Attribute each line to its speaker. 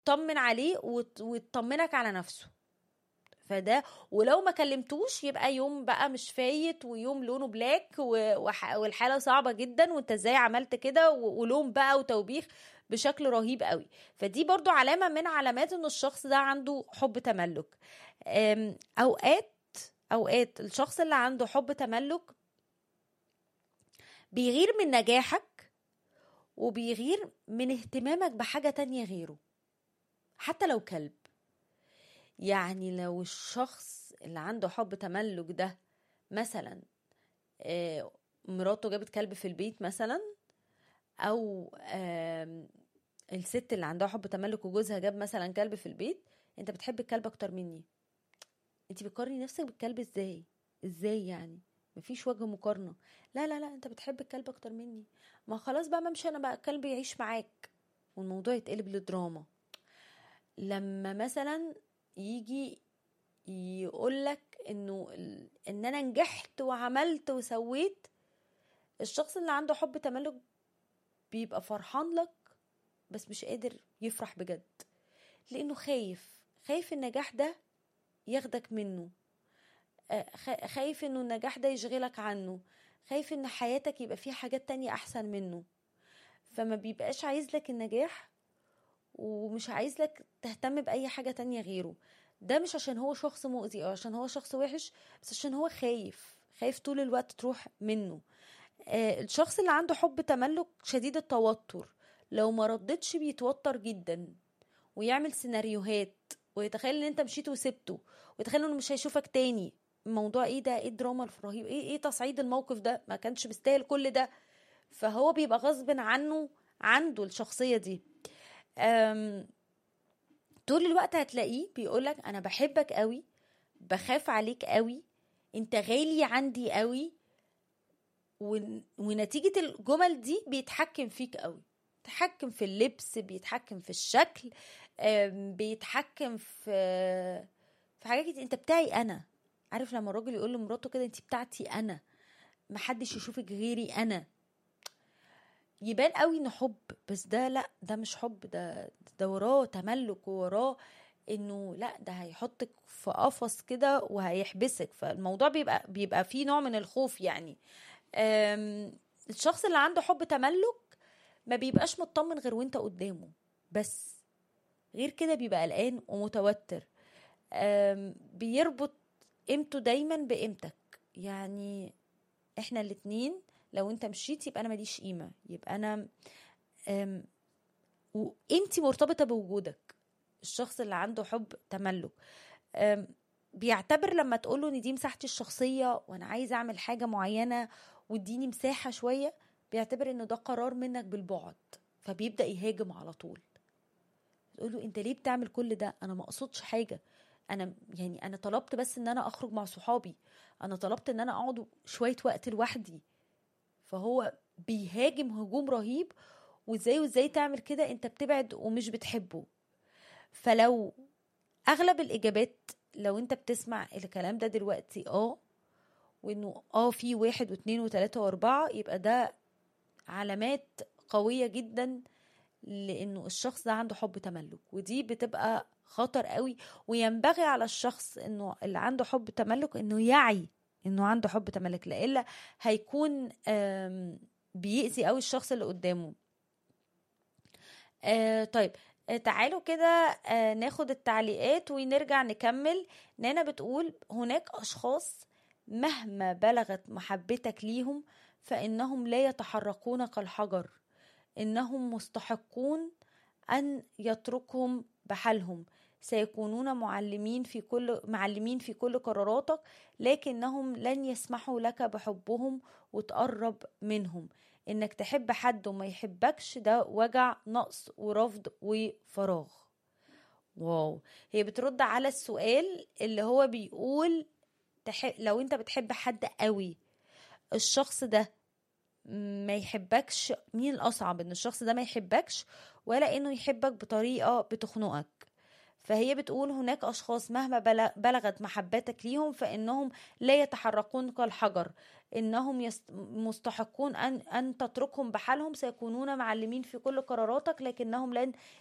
Speaker 1: تطمن عليه وت- وتطمنك على نفسه فده ولو ما كلمتوش يبقى يوم بقى مش فايت ويوم لونه بلاك و- وح- والحاله صعبه جدا وانت ازاي عملت كده و- ولوم بقى وتوبيخ بشكل رهيب قوي فدي برضو علامه من علامات ان الشخص ده عنده حب تملك أم، اوقات اوقات الشخص اللي عنده حب تملك بيغير من نجاحك وبيغير من اهتمامك بحاجه تانية غيره حتى لو كلب يعني لو الشخص اللي عنده حب تملك ده مثلا آه، مراته جابت كلب في البيت مثلا او آم، الست اللي عندها حب تملك وجوزها جاب مثلا كلب في البيت انت بتحب الكلب اكتر مني انت بتقارني نفسك بالكلب ازاي ازاي يعني مفيش وجه مقارنة لا لا لا انت بتحب الكلب اكتر مني ما خلاص بقى ما امشي انا بقى الكلب يعيش معاك والموضوع يتقلب لدراما لما مثلا يجي يقولك انه ال- ان انا نجحت وعملت وسويت الشخص اللي عنده حب تملك بيبقى فرحان لك بس مش قادر يفرح بجد لانه خايف خايف النجاح ده ياخدك منه آه، خا- خايف انه النجاح ده يشغلك عنه خايف ان حياتك يبقى فيها حاجات تانية احسن منه فما بيبقاش عايز لك النجاح ومش عايز لك تهتم بأي حاجة تانية غيره ده مش عشان هو شخص مؤذي او عشان هو شخص وحش بس عشان هو خايف خايف طول الوقت تروح منه آه الشخص اللي عنده حب تملك شديد التوتر لو ما ردتش بيتوتر جدا ويعمل سيناريوهات ويتخيل ان انت مشيت وسبته ويتخيل انه مش هيشوفك تاني الموضوع ايه ده ايه الدراما الرهيب ايه ايه تصعيد الموقف ده ما كانش مستاهل كل ده فهو بيبقى غصب عنه عنده الشخصية دي أم طول الوقت هتلاقيه بيقولك انا بحبك قوي بخاف عليك قوي انت غالي عندي قوي ون- ونتيجة الجمل دي بيتحكم فيك قوي بيتحكم في اللبس بيتحكم في الشكل أم، بيتحكم في في حاجات كتير انت بتاعي انا عارف لما الراجل يقول لمراته كده انت بتاعتي انا محدش يشوفك غيري انا يبان قوي انه حب بس ده لا ده مش حب ده ده وراه تملك ووراه انه لا ده هيحطك في قفص كده وهيحبسك فالموضوع بيبقى بيبقى فيه نوع من الخوف يعني أم، الشخص اللي عنده حب تملك ما بيبقاش مطمن غير وانت قدامه بس غير كده بيبقى قلقان ومتوتر أم، بيربط قيمته دايما بقيمتك يعني احنا الاتنين لو انت مشيت يبقى انا ماليش قيمه يبقى انا أم، وقيمتي مرتبطه بوجودك الشخص اللي عنده حب تملك أم، بيعتبر لما تقوله ان دي مساحتي الشخصيه وانا عايز اعمل حاجه معينه واديني مساحه شويه بيعتبر انه ده قرار منك بالبعد فبيبدا يهاجم على طول تقوله انت ليه بتعمل كل ده انا ما اقصدش حاجه انا يعني انا طلبت بس ان انا اخرج مع صحابي انا طلبت ان انا اقعد شويه وقت لوحدي فهو بيهاجم هجوم رهيب وازاي وازاي تعمل كده انت بتبعد ومش بتحبه فلو اغلب الاجابات لو انت بتسمع الكلام ده دلوقتي اه وانه اه في واحد واثنين وثلاثة واربعة يبقى ده علامات قوية جدا لانه الشخص ده عنده حب تملك ودي بتبقى خطر قوي وينبغي على الشخص انه اللي عنده حب تملك انه يعي انه عنده حب تملك لإلا هيكون آم، بيأذي قوي الشخص اللي قدامه آه طيب آه تعالوا كده آه ناخد التعليقات ونرجع نكمل نانا بتقول هناك أشخاص مهما بلغت محبتك ليهم فإنهم لا يتحركون كالحجر إنهم مستحقون أن يتركهم بحالهم سيكونون معلمين في كل معلمين في كل قراراتك لكنهم لن يسمحوا لك بحبهم وتقرب منهم انك تحب حد وما يحبكش ده وجع نقص ورفض وفراغ واو هي بترد على السؤال اللي هو بيقول تح... لو انت بتحب حد قوي الشخص ده ما يحبكش مين الأصعب ان الشخص ده ما يحبكش ولا انه يحبك بطريقة بتخنقك فهي بتقول هناك أشخاص مهما بل- بلغت محبتك ليهم فإنهم لا يتحركون كالحجر إنهم يست- مستحقون أن أن تتركهم بحالهم سيكونون معلمين في كل قراراتك لكنهم لن